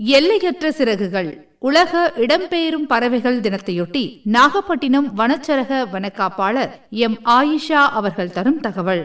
எல்லையற்ற சிறகுகள் உலக இடம்பெயரும் பறவைகள் தினத்தையொட்டி நாகப்பட்டினம் வனச்சரக வனக்காப்பாளர் எம் ஆயிஷா அவர்கள் தரும் தகவல்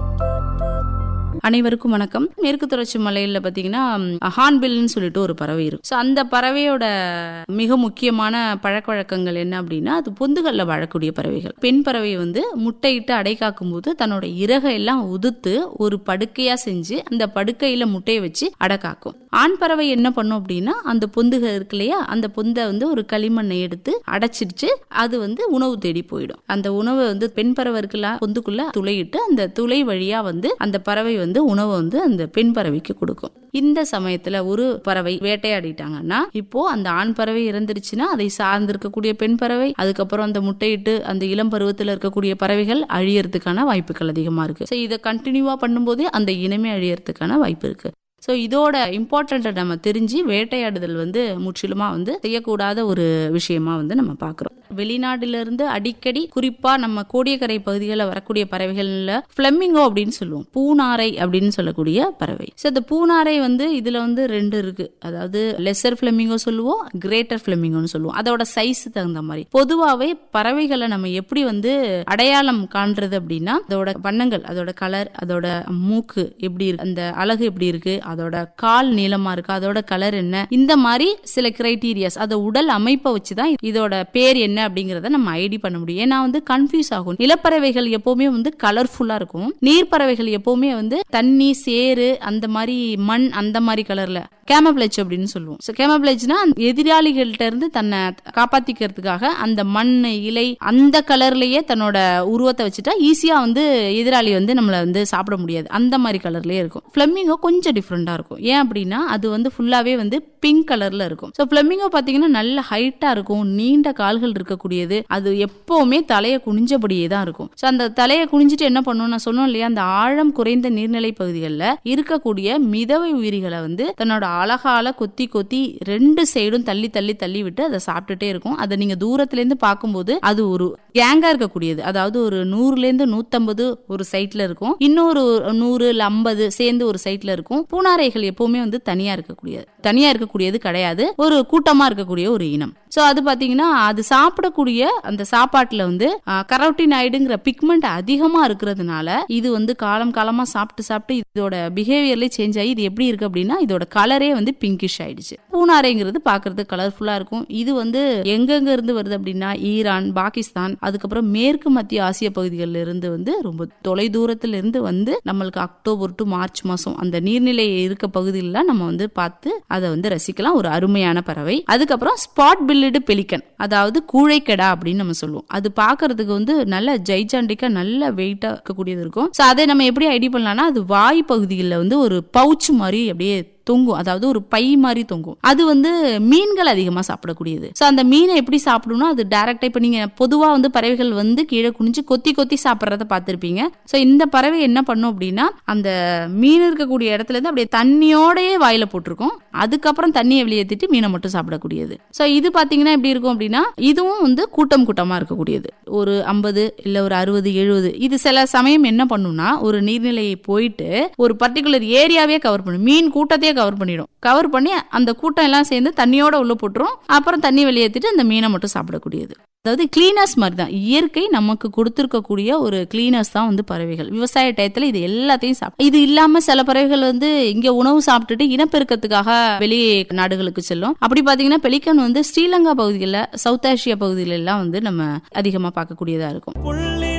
அனைவருக்கும் வணக்கம் மேற்கு தொடர்ச்சி மலையில பாத்தீங்கன்னா ஹார்ன்பில்னு சொல்லிட்டு ஒரு பறவை இருக்கு ஸோ அந்த பறவையோட மிக முக்கியமான பழக்க வழக்கங்கள் என்ன அப்படின்னா அது பொந்துகள்ல வாழக்கூடிய பறவைகள் பெண் பறவை வந்து முட்டையிட்டு அடை காக்கும் போது தன்னோட இறகை எல்லாம் உதுத்து ஒரு படுக்கையா செஞ்சு அந்த படுக்கையில முட்டையை வச்சு அடை காக்கும் ஆண் பறவை என்ன பண்ணும் அப்படின்னா அந்த பொந்துக இருக்கு இல்லையா அந்த பொந்தை வந்து ஒரு களிமண்ணை எடுத்து அடைச்சிடுச்சு அது வந்து உணவு தேடி போயிடும் அந்த உணவை வந்து பெண் பறவை இருக்குல்ல பொந்துக்குள்ள துளையிட்டு அந்த துளை வழியா வந்து அந்த பறவை வந்து உணவை வந்து அந்த பெண் பறவைக்கு கொடுக்கும் இந்த சமயத்துல ஒரு பறவை வேட்டையாடிட்டாங்கன்னா இப்போ அந்த ஆண் பறவை இறந்துருச்சுன்னா அதை சார்ந்து இருக்கக்கூடிய பெண் பறவை அதுக்கப்புறம் அந்த முட்டையிட்டு அந்த இளம் பருவத்துல இருக்கக்கூடிய பறவைகள் அழியறதுக்கான வாய்ப்புகள் அதிகமா இருக்கு ஸோ இதை கண்டினியூவா பண்ணும்போதே அந்த இனமே அழியறதுக்கான வாய்ப்பு இருக்கு ஸோ இதோட இம்பார்ட்டண்ட்டை நம்ம தெரிஞ்சு வேட்டையாடுதல் வந்து முற்றிலுமா வந்து செய்யக்கூடாத ஒரு விஷயமா வந்து நம்ம பார்க்குறோம் வெளிநாடுல இருந்து அடிக்கடி குறிப்பா நம்ம கோடியக்கரை பகுதிகளில் வரக்கூடிய பறவைகள்ல ஃபிளமிங்கோ அப்படின்னு சொல்லுவோம் பூனாரை அப்படின்னு சொல்லக்கூடிய பறவை ஸோ இந்த பூனாரை வந்து இதுல வந்து ரெண்டு இருக்கு அதாவது லெசர் ஃபிளமிங்கோ சொல்லுவோம் கிரேட்டர் ஃபிளமிங்கோன்னு சொல்லுவோம் அதோட சைஸ் தகுந்த மாதிரி பொதுவாகவே பறவைகளை நம்ம எப்படி வந்து அடையாளம் காண்றது அப்படின்னா அதோட வண்ணங்கள் அதோட கலர் அதோட மூக்கு எப்படி இருக்கு அந்த அழகு எப்படி இருக்கு அதோட கால் நீளமா இருக்கு அதோட கலர் என்ன இந்த மாதிரி சில கிரைட்டீரியாஸ் அதோட உடல் அமைப்பை வச்சுதான் இதோட பேர் என்ன அப்படிங்கறத நம்ம ஐடி பண்ண முடியும் ஏன்னா வந்து கன்ஃபியூஸ் ஆகும் நிலப்பறவைகள் எப்பவுமே வந்து கலர்ஃபுல்லா இருக்கும் நீர்ப்பறவைகள் எப்பவுமே வந்து தண்ணி சேரு அந்த மாதிரி மண் அந்த மாதிரி கலர்ல கேமப்ளேஜ் அப்படின்னு சொல்லுவோம் ஸோ கேமப்ளேஜ்னா எதிராளிகள்கிட்ட இருந்து தன்னை காப்பாத்திக்கிறதுக்காக அந்த மண் இலை அந்த கலர்லயே தன்னோட உருவத்தை வச்சுட்டா ஈஸியா வந்து எதிராளி வந்து நம்மள வந்து சாப்பிட முடியாது அந்த மாதிரி கலர்லயே இருக்கும் ஃபிளமிங்கோ கொஞ்சம் டிஃப்ரெண்டா இருக்கும் ஏன் அப்படின்னா அது வந்து ஃபுல்லாவே வந்து பிங்க் கலர்ல இருக்கும் ஸோ ஃபிளமிங்கோ பாத்தீங்கன்னா நல்ல ஹைட்டா இருக்கும் நீண்ட கால்கள் இருக்கக்கூடியது அது எப்பவுமே தலையை குனிஞ்சபடியே தான் இருக்கும் ஸோ அந்த தலையை குனிஞ்சிட்டு என்ன பண்ணும் நான் சொன்னோம் இல்லையா அந்த ஆழம் குறைந்த நீர்நிலை பகுதிகளில் இருக்கக்கூடிய மிதவை உயிரிகளை வந்து தன்னோட அழகால கொத்தி கொத்தி ரெண்டு சைடும் தள்ளி தள்ளி தள்ளி விட்டு அதை சாப்பிட்டுட்டே இருக்கும் அதை நீங்க தூரத்துல இருந்து பார்க்கும்போது அது ஒரு கேங்கா இருக்கக்கூடியது அதாவது ஒரு நூறுல இருந்து நூத்தம்பது ஒரு சைட்ல இருக்கும் இன்னொரு நூறு இல்ல ஐம்பது சேர்ந்து ஒரு சைட்ல இருக்கும் பூனாரைகள் எப்பவுமே வந்து தனியா இருக்கக்கூடியது தனியா இருக்கக்கூடியது கிடையாது ஒரு கூட்டமா இருக்கக்கூடிய ஒரு இனம் சோ அது பாத்தீங்கன்னா அது சாப்பிடக்கூடிய அந்த சாப்பாட்டுல வந்து கரோட்டினாய்டுங்கிற பிக்மெண்ட் அதிகமா இருக்கிறதுனால இது வந்து காலம் காலமா சாப்பிட்டு சாப்பிட்டு இதோட பிஹேவியர்ல சேஞ்ச் ஆகி இது எப்படி இருக்கு அப்படின்னா இதோட கலரே வந்து பிங்கிஷ் ஆயிடுச்சு பூனாரைங்கிறது பாக்குறதுக்கு கலர்ஃபுல்லா இருக்கும் இது வந்து எங்கெங்க இருந்து வருது அப்படின்னா ஈரான் பாகிஸ்தான் அதுக்கப்புறம் மேற்கு மத்திய ஆசிய பகுதிகளில் இருந்து வந்து ரொம்ப தொலை தூரத்துல இருந்து வந்து நம்மளுக்கு அக்டோபர் டு மார்ச் மாசம் அந்த நீர்நிலை இருக்க பகுதியில நம்ம வந்து பார்த்து அதை வந்து ரசிக்கலாம் ஒரு அருமையான பறவை அதுக்கப்புறம் ஸ்பாட் பில்லிடு பெலிக்கன் அதாவது கூழைக்கடா அப்படின்னு நம்ம சொல்லுவோம் அது பாக்குறதுக்கு வந்து நல்ல ஜெய்சாண்டிக்கா நல்ல வெயிட்டா இருக்கக்கூடியது இருக்கும் ஸோ அதை நம்ம எப்படி ஐடி பண்ணலாம்னா அது வாய் பகுதிகளில் வந்து ஒரு பவுச் மாதிரி அப்படியே தொங்கும் அதாவது ஒரு பை மாதிரி தொங்கும் அது வந்து மீன்கள் அதிகமாக சாப்பிடக்கூடியது ஸோ அந்த மீனை எப்படி சாப்பிடணும் அது டேரக்டா இப்போ நீங்கள் பொதுவாக வந்து பறவைகள் வந்து கீழே குனிஞ்சு கொத்தி கொத்தி சாப்பிட்றத பார்த்துருப்பீங்க ஸோ இந்த பறவை என்ன பண்ணும் அப்படின்னா அந்த மீன் இருக்கக்கூடிய இடத்துல இருந்து அப்படியே தண்ணியோடயே வாயில போட்டிருக்கும் அதுக்கப்புறம் தண்ணியை வெளியேற்றிட்டு மீனை மட்டும் சாப்பிடக்கூடியது ஸோ இது பார்த்தீங்கன்னா எப்படி இருக்கும் அப்படின்னா இதுவும் வந்து கூட்டம் கூட்டமாக இருக்கக்கூடியது ஒரு ஐம்பது இல்லை ஒரு அறுபது எழுபது இது சில சமயம் என்ன பண்ணும்னா ஒரு நீர்நிலையை போயிட்டு ஒரு பர்டிகுலர் ஏரியாவே கவர் பண்ணும் மீன் கூட்டத்தையே கவர் பண்ணிடும் கவர் பண்ணி அந்த கூட்டம் எல்லாம் சேர்ந்து தண்ணியோட உள்ள போட்டுரும் அப்புறம் தண்ணி வெளியேற்றிட்டு அந்த மீனை மட்டும் சாப்பிடக்கூடியது அதாவது கிளீனர்ஸ் மாதிரி தான் இயற்கை நமக்கு கொடுத்துருக்கக்கூடிய ஒரு கிளீனர்ஸ் தான் வந்து பறவைகள் விவசாய டயத்துல இது எல்லாத்தையும் சாப்பிடும் இது இல்லாம சில பறவைகள் வந்து இங்க உணவு சாப்பிட்டுட்டு இனப்பெருக்கத்துக்காக வெளி நாடுகளுக்கு செல்லும் அப்படி பாத்தீங்கன்னா பெலிக்கன் வந்து ஸ்ரீலங்கா பகுதிகளில் சவுத் ஆசியா பகுதிகளெல்லாம் வந்து நம்ம அதிகமா பார்க்கக்கூடியதா இருக்கும் புள்ளி